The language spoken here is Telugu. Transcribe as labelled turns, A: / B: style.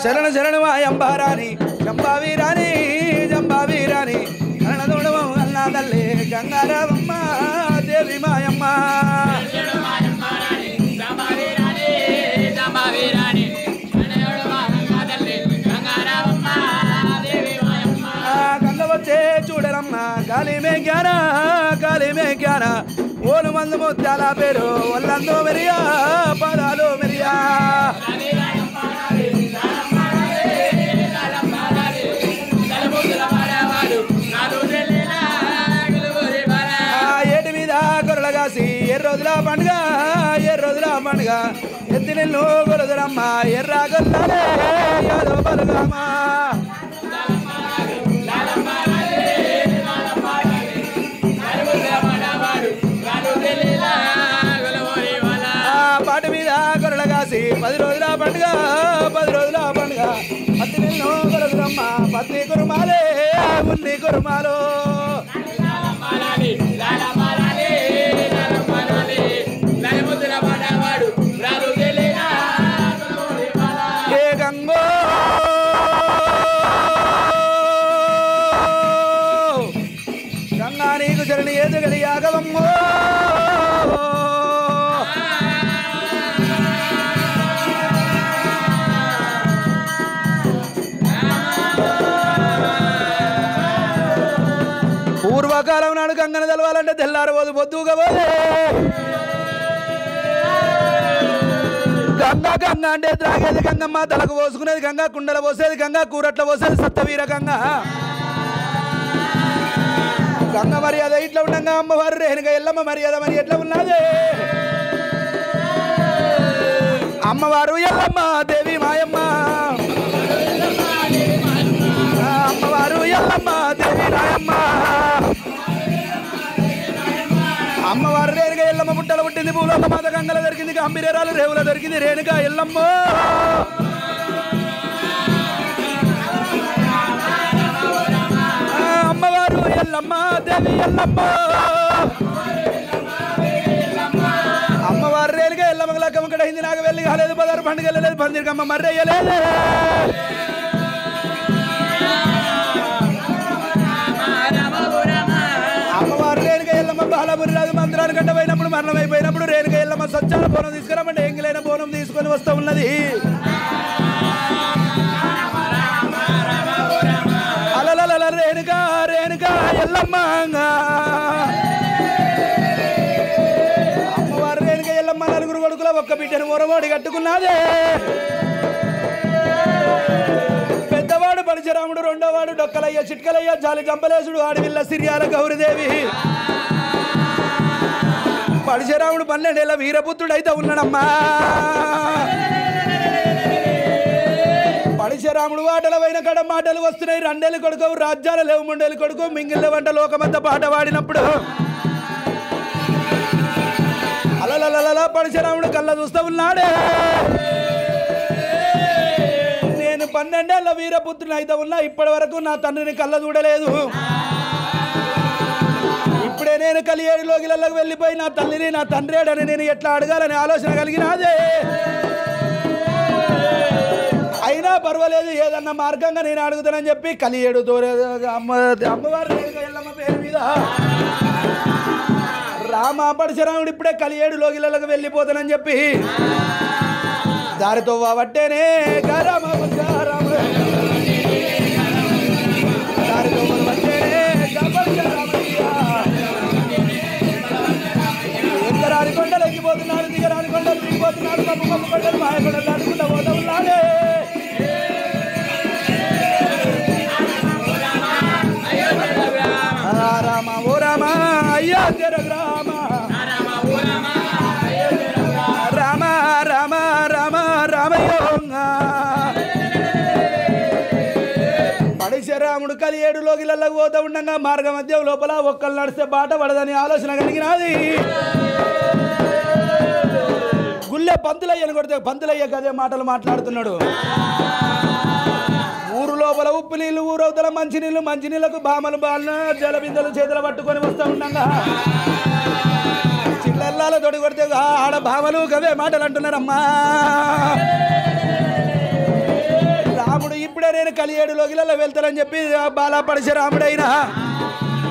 A: శరణ శరణు మాయంబారాని జంబావీరాని జంబావీరాని కరణదోడవం అన్నా తల్లి గంగారావమ్మ దేవి మాయమ్మ ఆ గంగ వచ్చే చూడరమ్మ కాలిమే జ్ఞాన కాలిమే జ్ఞాన ఓలు మందు ముత్యాల పేరు ఒళ్ళందో మెరియా పదాలు మెరియా ఆ ఏటి మీద గొర్రెల కాసి ఎర్ర రోజుల పండుగ ఎర్ర రోజుల పండుగ ఎత్తి నిన్ను గొరదురమ్మ ఎర్ర గొల్లలే యాదవ బలరామా ఆ పాట మీద గొర్రెల కాసి పది రోజుల పండుగ పది రోజుల పండుగ పత్తి నిన్ను గొరదురమ్మ పత్తి కురుమాలే ఉన్ని కురుమాలు ఏ గంగో గంగా నీకు చరణి ఎదుగలి యాగవమ్మో పూర్వకాలం నాడు గంగను తెలవాలంటే తెల్లారబోదు పొద్దుగా పోలే గంగా గంగా అంటే త్రాగేది గంగమ్మ తలకు పోసుకునేది గంగా కుండల పోసేది గంగా కూరట్ల పోసేది సత్తవీర గంగ గంగ మర్యాద ఇట్లా ఉండగా అమ్మవారు రేణుగా ఎల్లమ్మ మర్యాద మరి ఎట్లా ఉన్నది అమ్మవారు ఎల్లమ్మ దేవి మాయమ్మ ఆ, అమ్మవారు ఎల్లమ్మ దేవి నాయమ్మ అమ్మవారు రేణుగా ఎల్లమ్మ పుట్టలు పుట్టింది భూలోక మాత గంగల దొరికింది గంభీరాలు రేవుల దొరికింది రేణుగా ఎల్లమ్మ ఆ, అమ్మవారు ఎల్లమ్మ దేవి ఎల్లమ్మ అమ్మవారు రేణుగా ఎల్లమ్మ లక్కమ్మ ఇక్కడ హింది నాకు వెళ్ళి కాలేదు పదహారు పండుగ వెళ్ళలేదు పందిరికమ్మ మర్రయ్యలేదు అమ్మవారు రేణుక ఎల్లమ్మ బాలపురి రాజు మందిరానికి గంట పోయినప్పుడు మరణం అయిపోయినప్పుడు రేణుక ఎల్లమ్మ సత్యాల బోనం తీసుకురమ్మంటే ఎంగిలైన బోనం తీసుకొని వస్తూ ఉన్నది అలలల రేణుక రేణుక ఎల్లమ్మ అమ్మవారు రేణుక ఎల్లమ్మ నలుగురు కొడుకుల ఒక్క బిడ్డను మొరమోడి కట్టుకున్నదే పెద్దవాడు పరశురాముడు రెండోవాడు డొక్కలయ్య చిట్కలయ్య జాలి జంపలేసుడు ఆడవిల్ల సిరియాల గౌరిదేవి పరశురాముడు పన్నెండేళ్ళ వీరపుత్రుడు అయితే ఉన్నాడమ్మా పరశురాముడు వాటల పైన కడ మాటలు వస్తున్నాయి రెండేళ్ళు కొడుకు రాజ్యాల లేవు ముండేళ్ళు కొడుకు మింగిళ్ళ వంట లోకమంతా పాట పాడినప్పుడు అలలలల పరశురాముడు కళ్ళ చూస్తూ ఉన్నాడే నేను పన్నెండేళ్ల వీరపుత్రుని అయితే ఉన్నా ఇప్పటి వరకు నా తండ్రిని కళ్ళ చూడలేదు ఇప్పుడే నేను కలియేడు లోకిలకు వెళ్ళిపోయి నా తల్లిని నా తండ్రేడని నేను ఎట్లా అడగాలని ఆలోచన కలిగినాదే అయినా పర్వాలేదు ఏదన్నా మార్గంగా నేను అడుగుతానని చెప్పి కలియేడు తోరే అమ్మ అమ్మవారి రేణుక ఎల్లమ్మ పేరు మీద రామ పరశురాముడు ఇప్పుడే కలియేడు లోకిలకు వెళ్ళిపోతానని చెప్పి దారితో వట్టేనే గరమ రామ దారితో వట్టేనే ఎక్కరాని కొండలు ఎక్కిపోతున్నాడు దిగరాని కొండలు దిగిపోతున్నాడు పప్పు పప్పు కొండలు మాయ కొండలు దాటుకుంటా పోతా ఉన్నాడే ఆ రామ ఓ రామ అయ్యా జర రామ రామ రామ రామ రామయోంగ పడిశరాముడు కలియేడు లోకిలకు పోతా ఉండగా మార్గ మధ్య లోపల ఒక్కళ్ళు నడిస్తే బాట పడదని ఆలోచన కలిగినది గుళ్ళె పంతులయ్యని కొడితే పంతులయ్య కదే మాటలు మాట్లాడుతున్నాడు ఊరు లోపల ఉప్పు నీళ్లు ఊరవతల మంచి నీళ్లు మంచి నీళ్లకు బామలు బాలన జల బిందెలు చేతులు పట్టుకొని వస్తూ ఉండగా చిల్లెల్లాల తోడి కొడితే ఆ ఆడ భామలు గవే మాటలు అంటున్నారమ్మా కలియేడు లోకిలలో వెళ్తారని చెప్పి బాలా పడిసి రాముడైనా